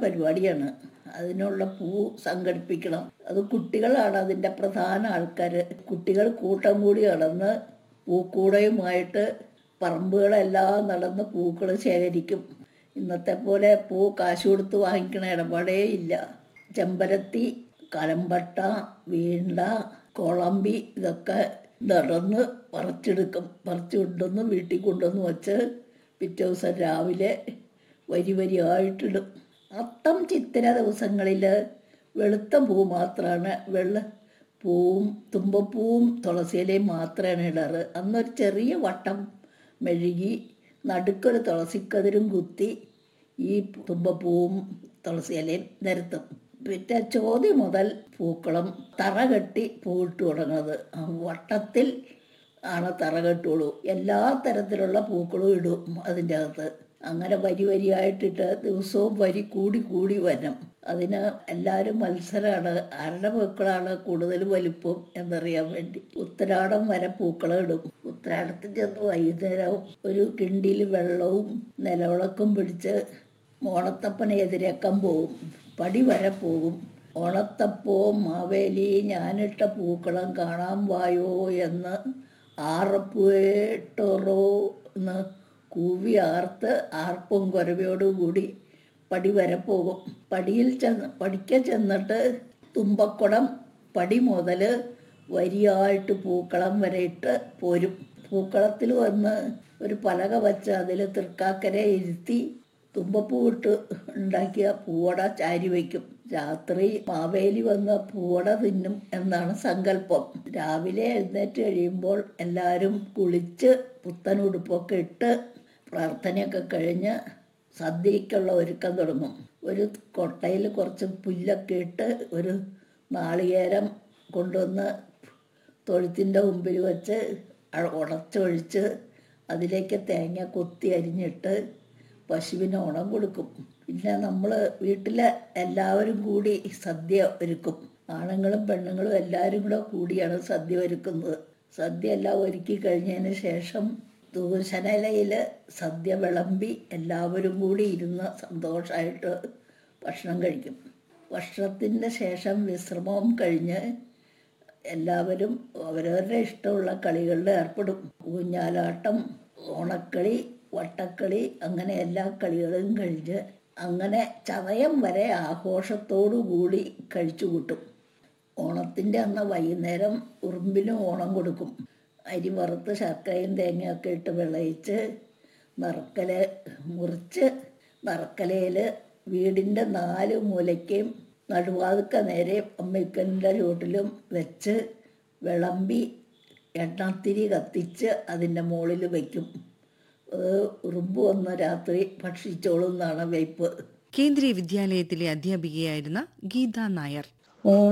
പരിപാടിയാണ് അതിനുള്ള പൂ സംഘടിപ്പിക്കണം അത് കുട്ടികളാണ് അതിൻ്റെ പ്രധാന ആൾക്കാർ കുട്ടികൾ കൂട്ടം കൂടി നടന്ന് പൂക്കൂടയുമായിട്ട് പറമ്പുകളെല്ലാം നടന്ന് പൂക്കൾ ശേഖരിക്കും ഇന്നത്തെ പോലെ പൂ കാശ് കൊടുത്ത് വാങ്ങിക്കണ ഇടപാടേ ഇല്ല ചെമ്പരത്തി കലമ്പട്ട വീണ്ട കുളമ്പി ഇതൊക്കെ നടന്ന് പറിച്ചെടുക്കും പറിച്ചു കൊണ്ടുവന്ന് വീട്ടിൽ കൊണ്ടുവന്ന് വച്ച് പിറ്റേ ദിവസം രാവിലെ വരി വരിയായിട്ടിടും അത്തം ചിത്തിര ദിവസങ്ങളിൽ വെളുത്ത പൂ മാത്രമാണ് വെള്ള പൂവും തുമ്പപ്പൂവും തുളസിയിലയും മാത്രമാണ് ഇടാറ് അന്നൊരു ചെറിയ വട്ടം മെഴുകി നടുക്കൊരു തുളസിക്കതിരും കുത്തി ഈ തുമ്പപ്പൂവും തുളസിയിലയും നിരത്തും പിറ്റേ ചോതി മുതൽ പൂക്കളം തറ കെട്ടി പൂവിട്ട് തുടങ്ങുന്നത് ആ വട്ടത്തിൽ ആണ് തറ കെട്ടുള്ളൂ എല്ലാ തരത്തിലുള്ള പൂക്കളും ഇടും അതിൻ്റെ അകത്ത് അങ്ങനെ വരി വരിയായിട്ടിട്ട് ദിവസവും വരി കൂടി കൂടി വരണം അതിന് എല്ലാവരും മത്സരമാണ് ആരുടെ പൂക്കളാണ് കൂടുതൽ വലിപ്പം എന്നറിയാൻ വേണ്ടി ഉത്തരാടം വരെ പൂക്കളം ഇടും ഉത്തരാടത്തിൽ ചെന്ന് വൈകുന്നേരം ഒരു കിണ്ടിയിൽ വെള്ളവും നിലവിളക്കും പിടിച്ച് ഓണത്തപ്പനെ എതിരേക്കാൻ പോകും പടി വരെ പോകും ഓണത്തപ്പോ മാവേലി ഞാനിട്ട പൂക്കളം കാണാൻ വായോ എന്ന് ആറപ്പുവേട്ടോറോ എന്ന് കൂവി ആർത്ത് ആർപ്പും കുരവയോടുകൂടി പടി വരെ പോകും പടിയിൽ ചെന്ന് പടിക്ക ചെന്നിട്ട് തുമ്പക്കുടം പടി മുതൽ വരിയായിട്ട് പൂക്കളം വരെ ഇട്ട് പോരും പൂക്കളത്തിൽ വന്ന് ഒരു പലക വച്ച് അതിൽ തൃക്കാക്കരെ ഇരുത്തി തുമ്പപ്പൂ ഇട്ട് ഉണ്ടാക്കിയ പൂവട ചാരി വയ്ക്കും രാത്രി മാവേലി വന്ന് പൂവട തിന്നും എന്നാണ് സങ്കല്പം രാവിലെ എഴുന്നേറ്റ് കഴിയുമ്പോൾ എല്ലാവരും കുളിച്ച് പുത്തൻ ഉടുപ്പൊക്കെ ഇട്ട് പ്രാർത്ഥനയൊക്കെ കഴിഞ്ഞ് സദ്യക്കുള്ള ഒരുക്കം തുടങ്ങും ഒരു കൊട്ടയിൽ കുറച്ച് പുല്ലൊക്കെ ഇട്ട് ഒരു നാളികേരം കൊണ്ടുവന്ന് തൊഴുത്തിൻ്റെ മുമ്പിൽ വെച്ച് ഉടച്ചൊഴിച്ച് അതിലേക്ക് തേങ്ങ കൊത്തി അരിഞ്ഞിട്ട് പശുവിന് ഉണം കൊടുക്കും പിന്നെ നമ്മൾ വീട്ടിലെ എല്ലാവരും കൂടി സദ്യ ഒരുക്കും ആണുങ്ങളും പെണ്ണുങ്ങളും എല്ലാവരും കൂടെ കൂടിയാണ് സദ്യ ഒരുക്കുന്നത് സദ്യ എല്ലാം ഒരുക്കി കഴിഞ്ഞതിന് ശേഷം ദൂഷണയിലയിൽ സദ്യ വിളമ്പി എല്ലാവരും കൂടി ഇരുന്ന് സന്തോഷമായിട്ട് ഭക്ഷണം കഴിക്കും ഭക്ഷണത്തിൻ്റെ ശേഷം വിശ്രമവും കഴിഞ്ഞ് എല്ലാവരും അവരവരുടെ ഇഷ്ടമുള്ള കളികളിൽ ഏർപ്പെടും ഊഞ്ഞാലാട്ടം ഓണക്കളി വട്ടക്കളി അങ്ങനെ എല്ലാ കളികളും കഴിഞ്ഞ് അങ്ങനെ ചതയം വരെ ആഘോഷത്തോടു കൂടി കഴിച്ചു കൂട്ടും ഓണത്തിൻ്റെ അന്ന് വൈകുന്നേരം ഉറുമ്പിനും ഓണം കൊടുക്കും അരി വറുത്ത് ശർക്കരയും തേങ്ങയൊക്കെ ഇട്ട് വിളയിച്ച് നറുക്കല മുറിച്ച് നറുക്കലയിൽ വീടിൻ്റെ നാല് മൂലയ്ക്കും നടുവാതുക്ക നേരെ അമ്മയ്ക്കൻ്റെ ചുവട്ടിലും വെച്ച് വിളമ്പി എണ്ണത്തിരി കത്തിച്ച് അതിൻ്റെ മുകളിൽ വയ്ക്കും അത് ഉറുമ്പ് വന്ന് രാത്രി ഭക്ഷിച്ചോളും എന്നാണ് വയ്പ്പ് കേന്ദ്രീയ വിദ്യാലയത്തിലെ അധ്യാപികയായിരുന്ന ഗീത നായർ ഓണം